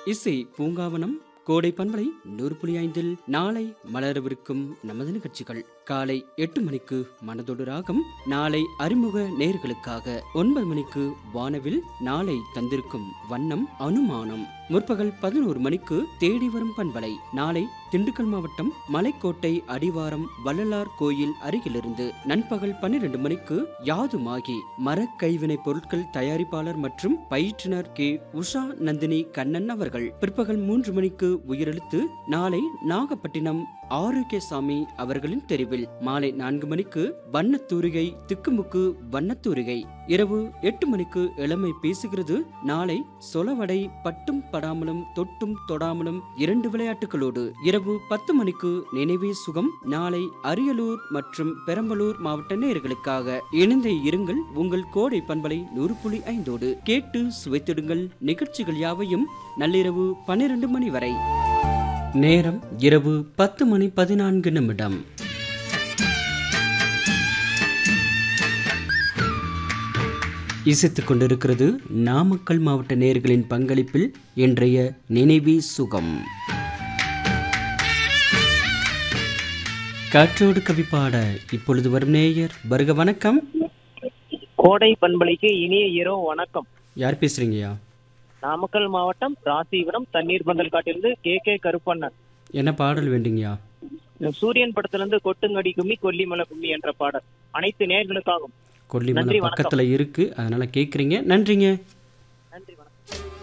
இசை பூங்காவனம் கோடை பண்பலை நூறு புள்ளி ஐந்தில் நாளை மலரவிருக்கும் நமது நிகழ்ச்சிகள் காலை எட்டு மணிக்கு மனதொடு ராகம் நாளை அறிமுக நேர்களுக்காக ஒன்பது மணிக்கு வானவில் நாளை தந்திருக்கும் வண்ணம் அனுமானம் முற்பகல் பதினோரு மணிக்கு தேடி வரும் பண்பலை நாளை திண்டுக்கல் மாவட்டம் மலைக்கோட்டை அடிவாரம் வள்ளலார் கோயில் அருகிலிருந்து நண்பகல் பன்னிரண்டு மணிக்கு யாதுமாகி மர கைவினை பொருட்கள் தயாரிப்பாளர் மற்றும் பயிற்றுனர் கே உஷா நந்தினி கண்ணன் அவர்கள் பிற்பகல் மூன்று மணிக்கு உயிரெழுத்து நாளை நாகப்பட்டினம் ஆரோக்கியசாமி அவர்களின் தெரிவில் மாலை நான்கு மணிக்கு வண்ணத்தூரிகை திக்குமுக்கு வண்ணத்தூரிகை இரவு எட்டு மணிக்கு இளமை பேசுகிறது நாளை சொலவடை பட்டும் படாமலும் தொட்டும் தொடாமலும் இரண்டு விளையாட்டுகளோடு இரவு பத்து மணிக்கு நினைவே சுகம் நாளை அரியலூர் மற்றும் பெரம்பலூர் மாவட்ட நேயர்களுக்காக இணைந்தே இருங்கள் உங்கள் கோடை பண்பலை நூறு புள்ளி ஐந்தோடு கேட்டு சுவைத்திடுங்கள் நிகழ்ச்சிகள் யாவையும் நள்ளிரவு பன்னிரண்டு மணி வரை நேரம் இரவு பத்து மணி பதினான்கு நிமிடம் இசைத்துக் கொண்டிருக்கிறது நாமக்கல் மாவட்ட நேயர்களின் பங்களிப்பில் இன்றைய நினைவி சுகம் காற்றோடு கவி பாட இப்பொழுது வரும் நேயர் வருக வணக்கம் கோடை பண்பலைக்கு இனிய இரவு வணக்கம் யார் பேசுறீங்கய்யா நாமக்கல் மாவட்டம் ராசிபுரம் தண்ணீர் பந்தல் காட்டிலிருந்து கே கே கருப்பண்ணன் என்ன பாடல் வேண்டுங்கய்யா சூரியன் படத்திலிருந்து கொட்டுங்கடி கும்மி கொல்லிமலை கும்மி என்ற பாடல் அனைத்து நேர்களுக்காகும் கொல்லிமலை நன்றி, வணக்கம். பக்கத்துல இருக்கு அதனால கேக்குறீங்க நன்றிங்க நன்றி வணக்கம்